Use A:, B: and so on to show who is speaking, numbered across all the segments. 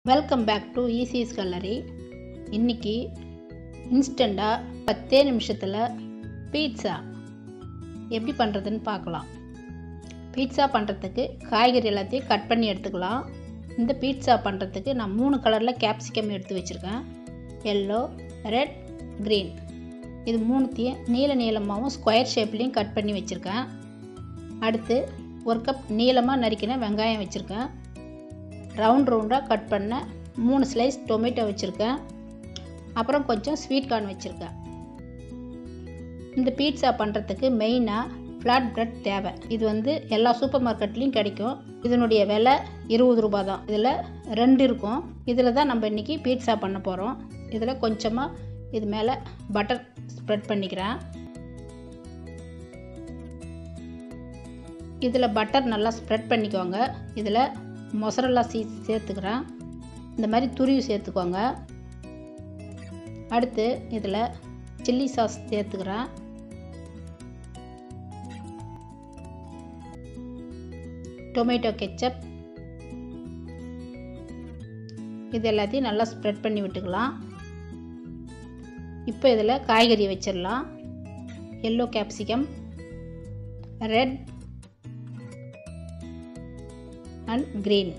A: welcome back to ECS கல்லரி இன்னைக்கு இன்ஸ்டண்ட்டாக பத்தே நிமிஷத்தில் பீட்சா எப்படி பண்ணுறதுன்னு பார்க்கலாம் பீட்சா பண்ணுறதுக்கு காய்கறி எல்லாத்தையும் கட் பண்ணி எடுத்துக்கலாம் இந்த பீட்சா பண்ணுறதுக்கு நான் மூணு கலரில் கேப்சிகம் எடுத்து வச்சுருக்கேன் எல்லோ ரெட் க்ரீன் இது மூணுத்தையும் நீள நீளமாகவும் ஸ்கொயர் ஷேப்லேயும் கட் பண்ணி வச்சுருக்கேன் அடுத்து ஒரு கப் நீளமாக நறுக்கின வெங்காயம் வச்சுருக்கேன் ரவுண்ட் ரவுண்டாக கட் பண்ண மூணு ஸ்லைஸ் டொமேட்டோ வச்சுருக்கேன் அப்புறம் கொஞ்சம் ஸ்வீட் கார்ன் வச்சுருக்கேன் இந்த பீட்சா பண்ணுறதுக்கு மெயினாக ஃப்ளாட் பிரெட் தேவை இது வந்து எல்லா சூப்பர் மார்க்கெட்லேயும் கிடைக்கும் இதனுடைய விலை இருபது ரூபா தான் இதில் ரெண்டு இருக்கும் இதில் தான் நம்ம இன்றைக்கி பீட்சா பண்ண போகிறோம் இதில் கொஞ்சமாக இது மேலே பட்டர் ஸ்ப்ரெட் பண்ணிக்கிறேன் இதில் பட்டர் நல்லா ஸ்ப்ரெட் பண்ணிக்கோங்க இதில் மொசரல்லா சீஸ் சேர்த்துக்கிறேன் இந்த மாதிரி துருவி சேர்த்துக்கோங்க அடுத்து இதில் சில்லி சாஸ் சேர்த்துக்கிறேன் டொமேட்டோ கெச்சப் இது எல்லாத்தையும் நல்லா ஸ்ப்ரெட் பண்ணி விட்டுக்கலாம் இப்போ இதில் காய்கறி வச்சிடலாம் yellow capsicum red and green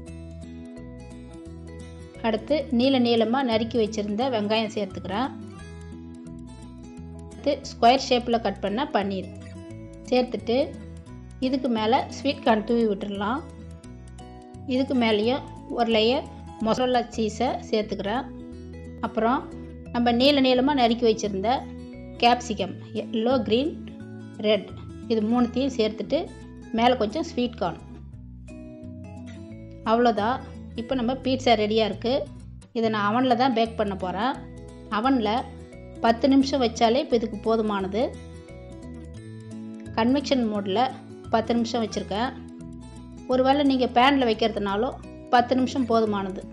A: அடுத்து நீல நீளமாக நறுக்கி வச்சுருந்த வெங்காயம் சேர்த்துக்கிறேன் அடுத்து ஸ்கொயர் ஷேப்பில் கட் பண்ண பன்னீர் சேர்த்துட்டு இதுக்கு மேலே ஸ்வீட் கார்ன் தூவி விட்டுடலாம் இதுக்கு மேலேயும் ஒரு லேயர் மொசரல்லா சீஸை சேர்த்துக்கிறேன் அப்புறம் நம்ம நீல நீளமாக நறுக்கி வச்சுருந்த கேப்சிகம் எல்லோ க்ரீன் ரெட் இது மூணுத்தையும் சேர்த்துட்டு மேலே கொஞ்சம் ஸ்வீட் கார்ன் அவ்வளோதான் இப்போ நம்ம பீட்சா ரெடியாக இருக்குது இதை நான் அவனில் தான் பேக் பண்ண போகிறேன் அவனில் பத்து நிமிஷம் வச்சாலே இப்போ இதுக்கு போதுமானது கன்வெக்ஷன் மோடில் பத்து நிமிஷம் வச்சுருக்கேன் ஒருவேளை நீங்கள் பேனில் வைக்கிறதுனாலும் பத்து நிமிஷம் போதுமானது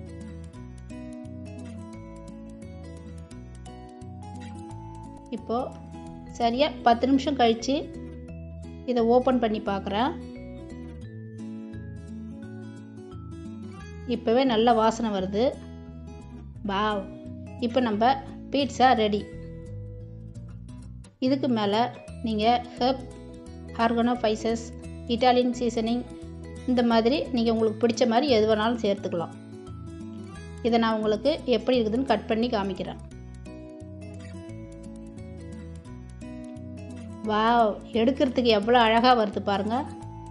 A: இப்போது சரியாக பத்து நிமிஷம் கழித்து இதை ஓப்பன் பண்ணி பார்க்குறேன் இப்போவே நல்ல வாசனை வருது வாவ் இப்போ நம்ம பீட்சா ரெடி இதுக்கு மேலே நீங்கள் ஹெர்ப் ஆர்கனோ ஃபைசஸ் இட்டாலியன் சீசனிங் இந்த மாதிரி நீங்கள் உங்களுக்கு பிடிச்ச மாதிரி எது வேணாலும் சேர்த்துக்கலாம் இதை நான் உங்களுக்கு எப்படி இருக்குதுன்னு கட் பண்ணி காமிக்கிறேன் வாவ் எடுக்கிறதுக்கு எவ்வளோ அழகாக வருது பாருங்கள்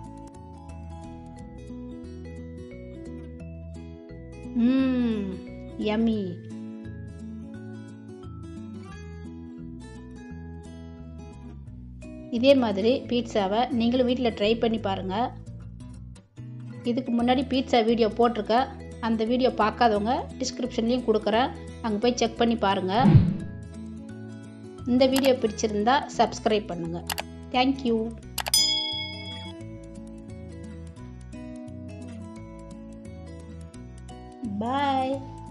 A: ம்ம் யம்மி இதே மாதிரி பீட்சாவை நீங்களும் வீட்டில் ட்ரை பண்ணி பாருங்கள் இதுக்கு முன்னாடி பீட்சா வீடியோ போட்டிருக்கேன் அந்த வீடியோ பார்க்காதவங்க டிஸ்கிரிப்ஷன்லேயும் கொடுக்குறேன் அங்கே போய் செக் பண்ணி பாருங்கள் இந்த வீடியோ பிடிச்சிருந்தா சப்ஸ்கிரைப் பண்ணுங்கள் தேங்க்யூ பாய்